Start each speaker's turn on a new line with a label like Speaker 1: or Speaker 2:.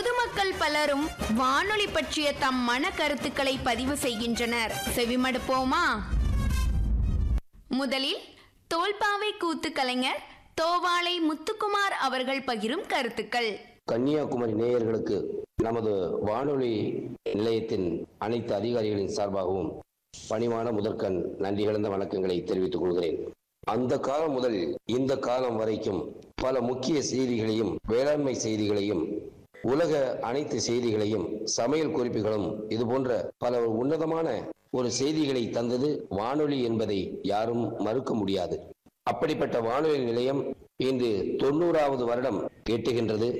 Speaker 1: பொதுமக்கள் பலரும் வானொலி பற்றிய தம் மன கருத்துக்களை பதிவு செய்கின்றனர் செவிமடுப்போமா முதலில் தோல்பாவை கூத்து கலைஞர் தோவாளை முத்துக்குமார் அவர்கள் பகிரும் கருத்துக்கள்
Speaker 2: கன்னியாகுமரி நேயர்களுக்கு நமது வானொலி நிலையத்தின் அனைத்து அதிகாரிகளின் சார்பாகவும் பணிவான முதற்கண் நன்றி கலந்த வணக்கங்களை தெரிவித்துக் கொள்கிறேன் அந்த காலம் முதல் இந்த காலம் வரைக்கும் பல முக்கிய செய்திகளையும் வேளாண்மை செய்திகளையும் உலக அனைத்து செய்திகளையும் சமையல் குறிப்புகளும் இது போன்ற பல உன்னதமான ஒரு செய்திகளை தந்தது வானொலி என்பதை யாரும் மறுக்க முடியாது அப்படிப்பட்ட வானொலி நிலையம் இன்று தொண்ணூறாவது வருடம் எட்டுகின்றது